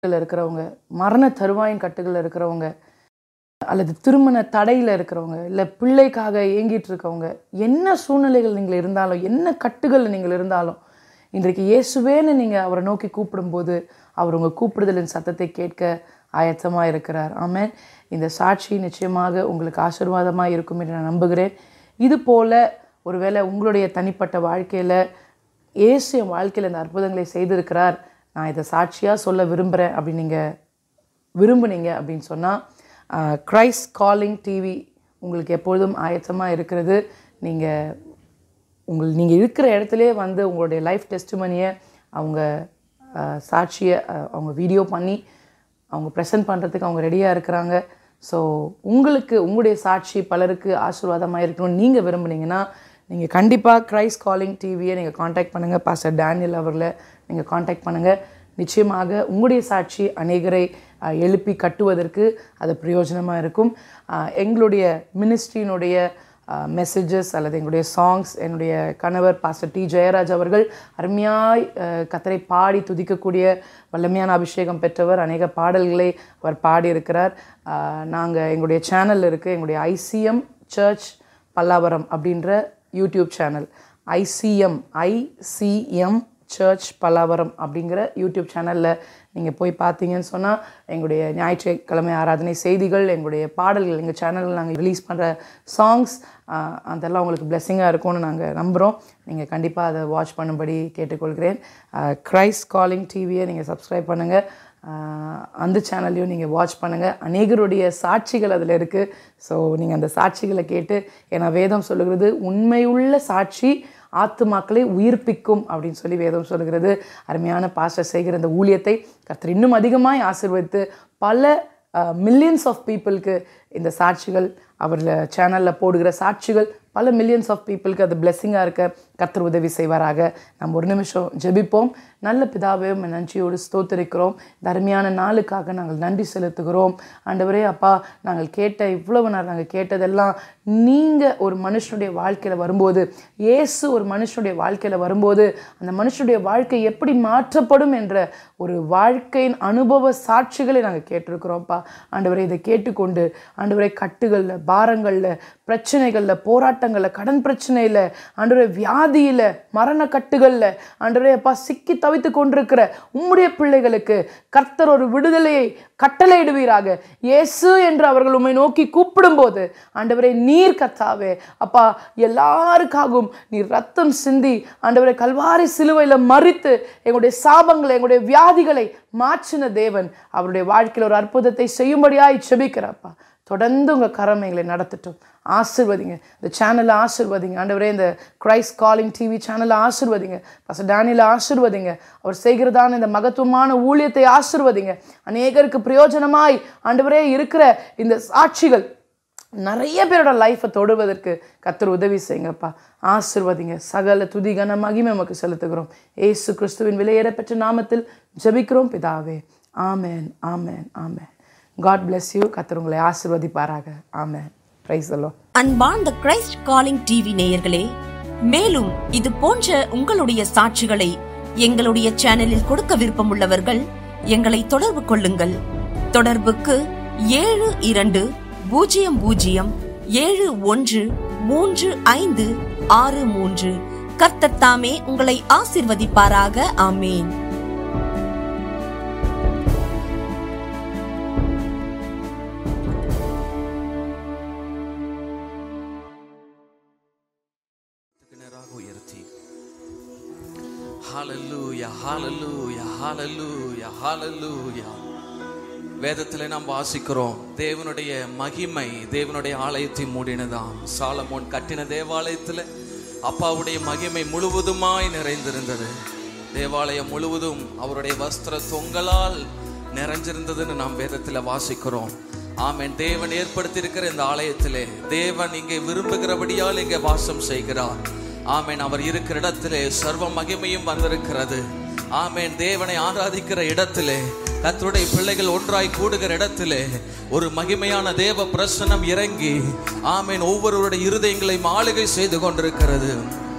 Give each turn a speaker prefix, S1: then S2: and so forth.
S1: கட்டுகள் இருக்கிறவங்க மரண தருவாயின் கட்டுகள் இருக்கிறவங்க அல்லது திருமண தடையில் இருக்கிறவங்க இல்லை பிள்ளைக்காக ஏங்கிட்டு இருக்கவங்க என்ன சூழ்நிலைகள் நீங்கள் இருந்தாலும் என்ன கட்டுகள் நீங்கள் இருந்தாலும் இன்றைக்கு இயேசுவேன்னு நீங்கள் அவரை நோக்கி கூப்பிடும்போது அவர் உங்கள் கூப்பிடுதலின் சத்தத்தை கேட்க ஆயத்தமாக இருக்கிறார் ஆமென் இந்த சாட்சி நிச்சயமாக உங்களுக்கு ஆசீர்வாதமாக இருக்கும் என்று நான் நம்புகிறேன் இது போல ஒருவேளை உங்களுடைய தனிப்பட்ட வாழ்க்கையில் இயேசு என் வாழ்க்கையில் இந்த அற்புதங்களை செய்திருக்கிறார் நான் இதை சாட்சியாக சொல்ல விரும்புகிறேன் அப்படின்னு நீங்கள் விரும்புனீங்க அப்படின்னு சொன்னால் கிரைஸ்ட் காலிங் டிவி உங்களுக்கு எப்பொழுதும் ஆயத்தமாக இருக்கிறது நீங்கள் உங்கள் நீங்கள் இருக்கிற இடத்துலே வந்து உங்களுடைய லைஃப் டெஸ்டிமனியை அவங்க அஹ், சாட்சியை அஹ், அவங்க வீடியோ பண்ணி அவங்க ப்ரெசென்ட் பண்ணுறதுக்கு அவங்க ரெடியாக இருக்கிறாங்க ஸோ உங்களுக்கு உங்களுடைய சாட்சி பலருக்கு ஆசீர்வாதமாக இருக்கணும்னு நீங்கள் விரும்புனீங்கன்னா நீங்கள் கண்டிப்பாக கிரைஸ்ட் காலிங் டிவியை நீங்கள் காண்டாக்ட் பண்ணுங்கள் பாஸ்டர் டேனியல் அவர்களை நீங்கள் காண்டாக்ட் பண்ணுங்கள் நிச்சயமாக உங்களுடைய சாட்சி அநேகரை அஹ், எழுப்பி கட்டுவதற்கு அது பிரயோஜனமாக இருக்கும் அஹ், எங்களுடைய மினிஸ்ட்ரியினுடைய மெசேஜஸ் அல்லது எங்களுடைய சாங்ஸ் என்னுடைய கணவர் பாஸ்டர் டி ஜெயராஜ் அவர்கள் அருமையாய் அஹ், கத்தரை பாடி துதிக்கக்கூடிய வல்லமையான அபிஷேகம் பெற்றவர் அநேக பாடல்களை அவர் பாடியிருக்கிறார் நாங்கள் எங்களுடைய சேனல் இருக்குது எங்களுடைய ஐசிஎம் சர்ச் பல்லாவரம் அப்படின்ற YouTube channel ICM ICM church Pallavaram அப்படிங்கிற யூடியூப் சேனலில் நீங்கள் போய் பார்த்தீங்கன்னு சொன்னால் எங்களுடைய ஞாயிற்றுக்கிழமை ஆராதனை செய்திகள் எங்களுடைய பாடல்கள் எங்கள் சேனலில் நாங்கள் ரிலீஸ் பண்ணுற சாங்ஸ் அதெல்லாம் உங்களுக்கு பிளெஸ்ஸிங்காக இருக்கும்னு நாங்கள் நம்புகிறோம் நீங்கள் கண்டிப்பாக அதை வாட்ச் பண்ணும்படி கேட்டுக்கொள்கிறேன் கிரைஸ்ட் காலிங் டிவியை நீங்கள் சப்ஸ்கிரைப் பண்ணுங்கள் ஆஹ் அந்த சேனல்லையும் நீங்கள் வாட்ச் பண்ணுங்கள் அநேகருடைய சாட்சிகள் அதில் இருக்குது ஸோ நீங்கள் அந்த சாட்சிகளை கேட்டு ஏன்னா வேதம் சொல்லுகிறது உண்மையுள்ள சாட்சி ஆத்துமாக்களை உயிர்ப்பிக்கும் அப்படின்னு சொல்லி வேதம் சொல்லுகிறது அருமையான பாஸ்டர் செய்கிற இந்த ஊழியத்தை கர்த்தர் இன்னும் அதிகமாய் ஆசீர்வதித்து பல மில்லியன்ஸ் ஆஃப் பீப்புளுக்கு இந்த சாட்சிகள் அவர் சேனலில் போடுகிற சாட்சிகள் பல மில்லியன்ஸ் ஆஃப் பீப்புளுக்கு அது பிளெஸ்ஸிங்காக இருக்க கர்த்தர் உதவி செய்வாராக நம்ம ஒரு நிமிஷம் ஜெபிப்போம் நல்ல பிதாவே உம்மை நன்றியோடு ஸ்தோத்திரிக்கிறோம் இந்த அருமையான நாளுக்காக நாங்கள் நன்றி செலுத்துகிறோம் ஆண்டவரே அப்பா நாங்கள் கேட்ட இவ்வளவு நாள் நாங்கள் கேட்டதெல்லாம் நீங்கள் ஒரு மனுஷனுடைய வாழ்க்கையில் வரும்போது இயேசு ஒரு மனுஷனுடைய வாழ்க்கையில் வரும்போது அந்த மனுஷனுடைய வாழ்க்கை எப்படி மாற்றப்படும் என்ற ஒரு வாழ்க்கையின் அனுபவ சாட்சிகளை நாங்கள் கேட்டிருக்கிறோம்ப்பா ஆண்டவரை இதை கேட்டுக்கொண்டு ஆண்டவரை கட்டுகளில் பாரங்களில் பிரச்சனைகளில் போராட்டங்களில் கடன் பிரச்சனையில் ஆண்டவரை வியாதியில் மரண கட்டுகளில் ஆண்டவரே அப்பா சிக்கி தவித்து கொண்டிருக்கிற உம்முடைய பிள்ளைகளுக்கு கர்த்தர் ஒரு விடுதலையை கட்டளையிடுவீராக இயேசு என்று அவர்கள் உம்மை நோக்கி கூப்பிடும்போது ஆண்டவரே நீர் கத்தாவே அப்பா எல்லாருக்காகவும் நீர் ரத்தம் சிந்தி ஆண்டவரை கல்வாரி சிலுவையில் மறித்து எங்களுடைய சாபங்களை எங்களுடைய வியாதிகளை மாற்றின தேவன் அவருடைய வாழ்க்கையில் ஒரு அற்புதத்தை செய்யும்படியாய் செபிக்கிறப்பா தொடர்ந்து உங்கள் கரம் எங்களை நடத்தட்டும் ஆசிர்வதிங்க இந்த சேனலை ஆசிர்வதிங்க ஆண்டவரே இந்த கிரைஸ்ட் காலிங் டிவி சேனலை ஆசிர்வதிங்க பச டேனியில் ஆசிர்வதிங்க அவர் செய்கிறதான இந்த மகத்துவமான ஊழியத்தை ஆசிர்வதிங்க அநேகருக்கு பிரயோஜனமாய் ஆண்டவரே இருக்கிற இந்த சாட்சிகள் நிறைய பேரோட லைஃப்பை தொடுவதற்கு கத்தர் உதவி செய்யுங்கப்பா ஆசிர்வதிங்க சகல துதி கன மகிமை நமக்கு செலுத்துகிறோம் ஏசு கிறிஸ்துவின் விலையேற பெற்ற நாமத்தில் ஜெபிக்கிறோம் பிதாவே ஆமேன் ஆமேன் ஆமேன் காட் bless யூ கத்தர் உங்களை ஆசிர்வதிப்பாராக ஆமேன் பிரைஸ் எல்லாம்
S2: அன்பார்ந்த கிரைஸ்ட் காலிங் டிவி நேயர்களே மேலும் இது போன்ற உங்களுடைய சாட்சிகளை எங்களுடைய சேனலில் கொடுக்க விருப்பமுள்ளவர்கள் எங்களை தொடர்பு கொள்ளுங்கள் தொடர்புக்கு ஏழு இரண்டு பூஜ்ஜியம் பூஜ்ஜியம் ஏழு ஒன்று மூன்று ஐந்து ஆறு மூன்று கர்த்தர் தாமே உங்களை ஆசிர்வதிப்பாராக ஆமேன்
S3: நேராக உயர்த்தி ஹalleluya ஹalleluya ஹalleluya ஹalleluya வேதத்தில் நாம் வாசிக்கிறோம் தேவனுடைய மகிமை தேவனுடைய ஆலயத்தை மூடினதாம் சாலமோன் கட்டின தேவாலயத்தில் அப்பாவுடைய மகிமை முழுவதுமாய் நிறைந்திருந்தது தேவாலயம் முழுவதும் அவருடைய வஸ்திர தொங்கலால் நிறைஞ்சிருந்ததுன்னு நாம் வேதத்தில் வாசிக்கிறோம் ஆமென் தேவன் ஏற்படுத்தியிருக்கிற இந்த ஆலயத்திலே தேவன் இங்கே விரும்புகிறபடியால் இங்கே வாசம் செய்கிறார் ஆமென் அவர் இருக்கிற இடத்திலே சர்வ மகிமையும் வந்திருக்கிறது ஆமென் தேவனை ஆராதிக்கிற இடத்திலே கர்த்தருடைய பிள்ளைகள் ஒன்றாய் கூடுகிற இடத்திலே ஒரு மகிமையான தேவ பிரசனம் இறங்கி ஆமென் ஒவ்வொருவருடைய இருதயங்களை ஆளுகை செய்து கொண்டிருக்கிறது